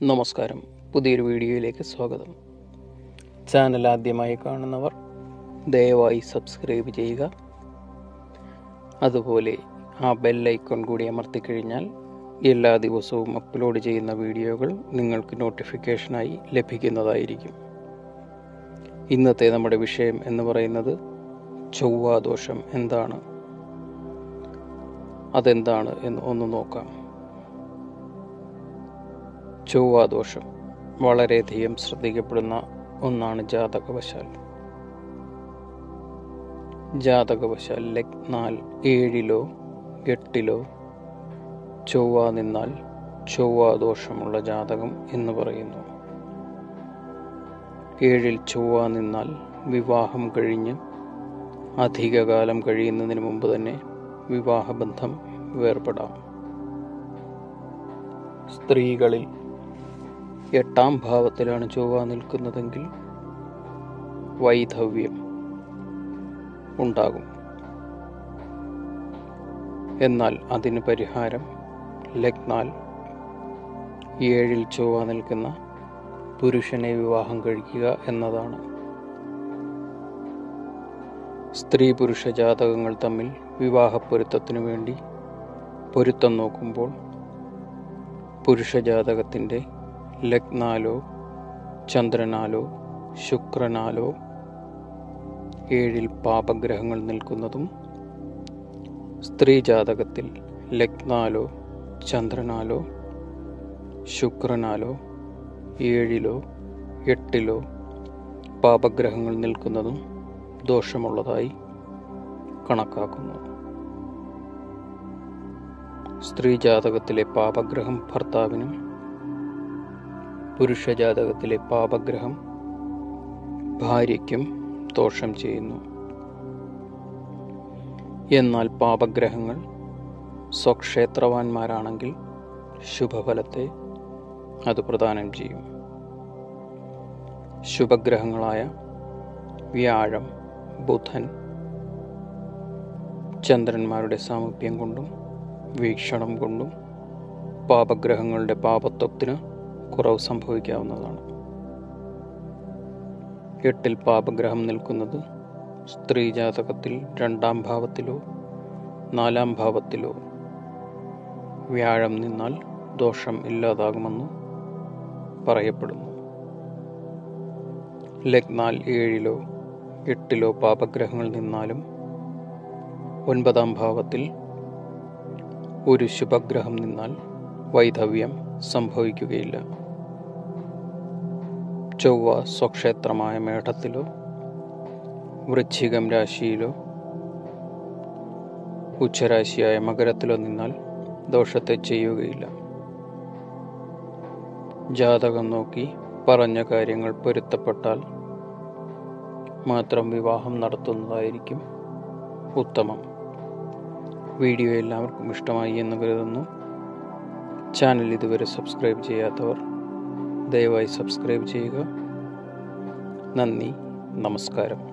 നമസ്കാരം പുതിയൊരു വീഡിയോയിലേക്ക് സ്വാഗതം ചാനൽ ആദ്യമായി കാണുന്നവർ ദയവായി സബ്സ്ക്രൈബ് ചെയ്യുക അതുപോലെ ആ ബെല്ലൈക്കൺ കൂടി അമർത്തിക്കഴിഞ്ഞാൽ എല്ലാ ദിവസവും അപ്ലോഡ് ചെയ്യുന്ന വീഡിയോകൾ നിങ്ങൾക്ക് നോട്ടിഫിക്കേഷനായി ലഭിക്കുന്നതായിരിക്കും ഇന്നത്തെ നമ്മുടെ വിഷയം എന്ന് പറയുന്നത് ചൊവ്വാദോഷം എന്താണ് അതെന്താണ് എന്ന് ഒന്ന് നോക്കാം ചൊവ്വാദോഷം വളരെയധികം ശ്രദ്ധിക്കപ്പെടുന്ന ഒന്നാണ് ജാതകവശാൽ ജാതകവശാൽ ലഗ്നാൽ ഏഴിലോ എട്ടിലോ ചൊവ്വ നിന്നാൽ ചൊവ്വാദോഷമുള്ള ജാതകം എന്ന് പറയുന്നു ഏഴിൽ ചൊവ്വ നിന്നാൽ വിവാഹം കഴിഞ്ഞ് അധികകാലം കഴിയുന്നതിന് മുമ്പ് തന്നെ വിവാഹബന്ധം വേർപെടാം സ്ത്രീകളിൽ എട്ടാം ഭാവത്തിലാണ് ചൊവ്വ നിൽക്കുന്നതെങ്കിൽ വൈധവ്യം ഉണ്ടാകും എന്നാൽ അതിന് പരിഹാരം ലഗ്നാൽ ഏഴിൽ ചൊവ്വ നിൽക്കുന്ന പുരുഷനെ വിവാഹം കഴിക്കുക എന്നതാണ് സ്ത്രീ പുരുഷ ജാതകങ്ങൾ തമ്മിൽ വിവാഹ പൊരുത്തത്തിനു വേണ്ടി പൊരുത്തം നോക്കുമ്പോൾ പുരുഷ ജാതകത്തിൻ്റെ ലഗ്നാലോ ചന്ദ്രനാലോ ശുക്രനാലോ ഏഴിൽ പാപഗ്രഹങ്ങൾ നിൽക്കുന്നതും സ്ത്രീ ജാതകത്തിൽ ലഗ്നാലോ ചന്ദ്രനാലോ ശുക്രനാലോ ഏഴിലോ എട്ടിലോ പാപഗ്രഹങ്ങൾ നിൽക്കുന്നതും ദോഷമുള്ളതായി കണക്കാക്കുന്നു സ്ത്രീ ജാതകത്തിലെ പാപഗ്രഹം ഭർത്താവിനും പുരുഷ ജാതകത്തിലെ പാപഗ്രഹം ഭാര്യയ്ക്കും ദോഷം ചെയ്യുന്നു എന്നാൽ പാപഗ്രഹങ്ങൾ സ്വക്ഷേത്രവാന്മാരാണെങ്കിൽ ശുഭഫലത്തെ അത് പ്രദാനം ചെയ്യും ശുഭഗ്രഹങ്ങളായ വ്യാഴം ബുധൻ ചന്ദ്രന്മാരുടെ സാമീപ്യം കൊണ്ടും വീക്ഷണം കൊണ്ടും പാപഗ്രഹങ്ങളുടെ പാപത്വത്തിന് കുറവ് സംഭവിക്കാവുന്നതാണ് എട്ടിൽ പാപഗ്രഹം നിൽക്കുന്നത് സ്ത്രീ ജാതകത്തിൽ രണ്ടാം ഭാവത്തിലോ നാലാം ഭാവത്തിലോ വ്യാഴം നിന്നാൽ ദോഷം ഇല്ലാതാകുമെന്ന് പറയപ്പെടുന്നു ലഗ്നാൽ ഏഴിലോ എട്ടിലോ പാപഗ്രഹങ്ങൾ നിന്നാലും ഒൻപതാം ഭാവത്തിൽ ഒരു ശുഭഗ്രഹം നിന്നാൽ വൈധവ്യം സംഭവിക്കുകയില്ല ചൊവ്വ സ്വക്ഷേത്രമായ മേഘത്തിലോ വൃശ്ചികം രാശിയിലോ ഉച്ചരാശിയായ മകരത്തിലോ നിന്നാൽ ദോഷത്തെ ചെയ്യുകയില്ല ജാതകം നോക്കി പറഞ്ഞ കാര്യങ്ങൾ പൊരുത്തപ്പെട്ടാൽ മാത്രം വിവാഹം നടത്തുന്നതായിരിക്കും ഉത്തമം വീഡിയോ എല്ലാവർക്കും ഇഷ്ടമായി എന്ന് കരുതുന്നു ചാനൽ ഇതുവരെ സബ്സ്ക്രൈബ് ചെയ്യാത്തവർ ദയവായി സബ്സ്ക്രൈബ് ചെയ്യുക നന്ദി നമസ്കാരം